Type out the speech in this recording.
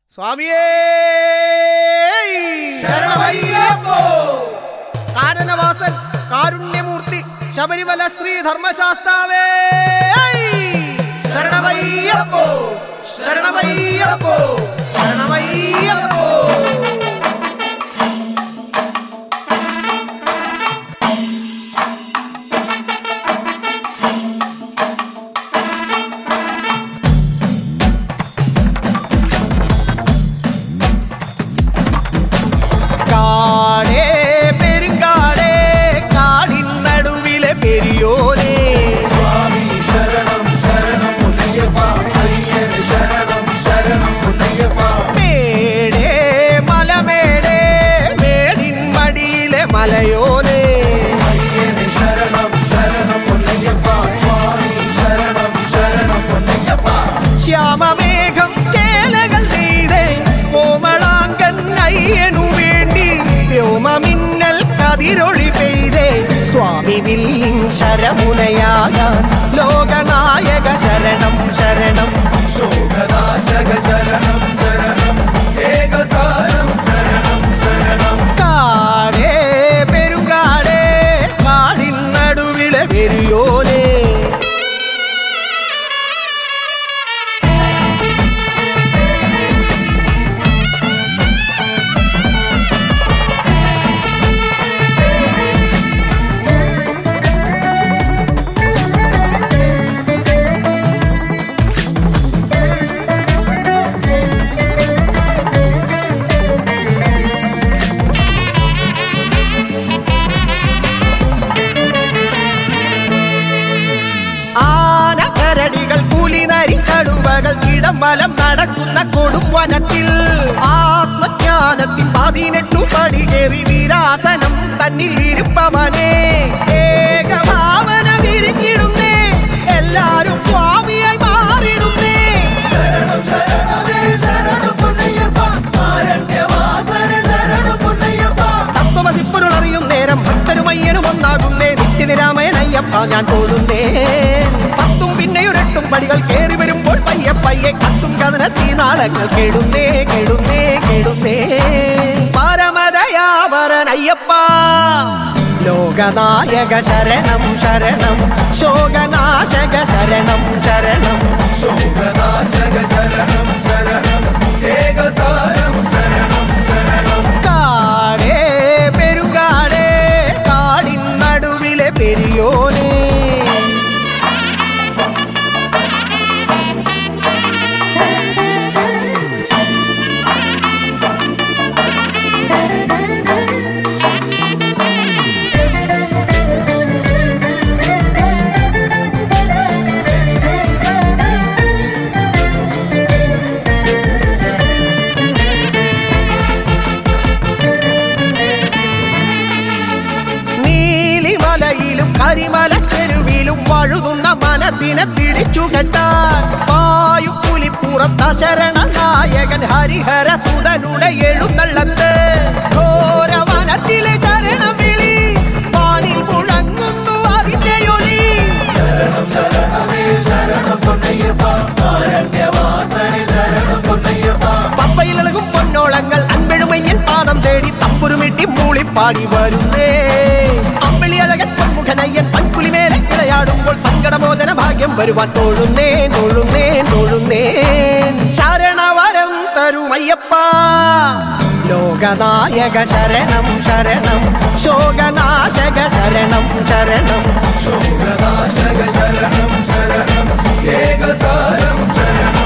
സ്വാമിയേ കാനനവാസൻ കാരുണ്യമൂർത്തി ശബരിമല ശ്രീ ധർമ്മശാസ്താവേ ശരണമയ്യപ്പോ ശരണമയ്യപ്പോ ശരണമയ്യപ്പോ കാടേ പെരുങ്കാടേ കാടിൻ നടുവിലെ പെരിയോനേ സ്വാമി ശരണം ശരണം മുത്തയ്യപ്പ അയ്യന് ശരണം ശരണം മുത്തയ്യപ്പ മേടേ മലമേടേ മേടിൻ മടിയിലെ മലയോനേ അയ്യന് ശരണം ശരണം മുത്തയ്യപ്പ സ്വാമി ശരണം ശരണം മുത്തയ്യപ്പ ശ്യാമമേഘം ചേലകൾ നെയ്തേ കോമളാങ്കൻ അയ്യനു വേണ്ടി വ്യോമമിന്നൽ കതിരൊളി പെയ്തേ സ്വാമി വില്ലിൻ ശരമുനയാകാൻ ലോകനായക ശരണം ശരണം ശോകനാശക ശരണം ശരണം ഏകസാരം ശരണം ശരണം കാടേ പെരുങ്കാടേ കാടിൻ നടുവിലെ പെരിയോനേ ആനക്കരടികൾ പുലിനരി കടുവകൾ കിടമലം നടക്കുന്ന കൊടുംവനത്തിൽ ആത്മജ്ഞാനത്തിൻ പതിനെട്ടു പടി കയറി വിരാസനം തന്നിൽ ഇരുപ്പവനെ ഏകഭാവന വിരിഞ്ഞിടുന്നേ എല്ലാരും സ്വാമിയായി മാറിടുന്നേ ശരണം ശരണമേ ശരണം മുത്തയ്യപ്പ ആരണ്യവാസന ശരണം മുത്തയ്യപ്പ തത്വമസിപ്പൊരുളറിയും നേരം ഭക്തരുമയ്യനും ഒന്നാകുന്നേ നിത്യനിരാമയനയ്യപ്പ ഞാൻ തോന്നുന്നേ പത്തും പിന്നെയൊരെട്ടും പടികൾ കേറി വരുമ്പോൾ പയ്യെ പയ്യെ കത്തും കഥനത്തി നാളങ്ങൾ കേടുന്നേ കേടുന്നേ കേടുന്നേ പരമദയാവരനയ്യപ്പ ലോകനായക ശരണം ശരണം ശോകനാശക ശരണം ശരണം ശോകനാശക ശരണം ശരണം ഏകസാരം ശരണം ശരണം കാടേ പെരുങ്കാടേ കാടിൻ നടുവിലെ പെരിയോനേ നീലിമലയിലും കരിമല ചെരുവിലും വഴുതുന്ന മനസ്സിനെ പിടിച്ചു കെട്ടാൻ വായു പുലിപ്പുറത്ത ശരണ നായകൻ ഹരിഹര സുതനുടെ എഴുന്നള്ളത്ത് ഘോരവനത്തിലെ ശരണം വിളി വാനിൽ മുഴങ്ങുന്നു അതിന്റെ ഒലി ശരണം ശരണമേ ശരണം പൊന്നയ്യപ്പ ആരണ്യവാസനെ ശരണം പൊന്നയ്യപ്പ പമ്പയിലിളകും പൊന്നോളങ്ങൾ അൻപെഴുമയ്യൻ പാദം തേടി തമ്പുരുമിട്ടി മൂളിപ്പാടി വരുന്നേ അമ്പിളി അഴകൻ പൊന്മുഖനയ്യൻ പൺപുലിമേലെ വിളയാടുമ്പോൾ സങ്കടമോചന ഭാഗ്യം വരുവാൻ തൊഴുന്നേ തൊഴുന്നേ തൊഴുന്നേ ശരണവരം തരുമയ്യപ്പ ലോകനായക ശരണം ശരണം ശോകനാശക ശരണം ശരണം ശോകനാശക ശരണം ശരണം ഏകസാരം ശരണം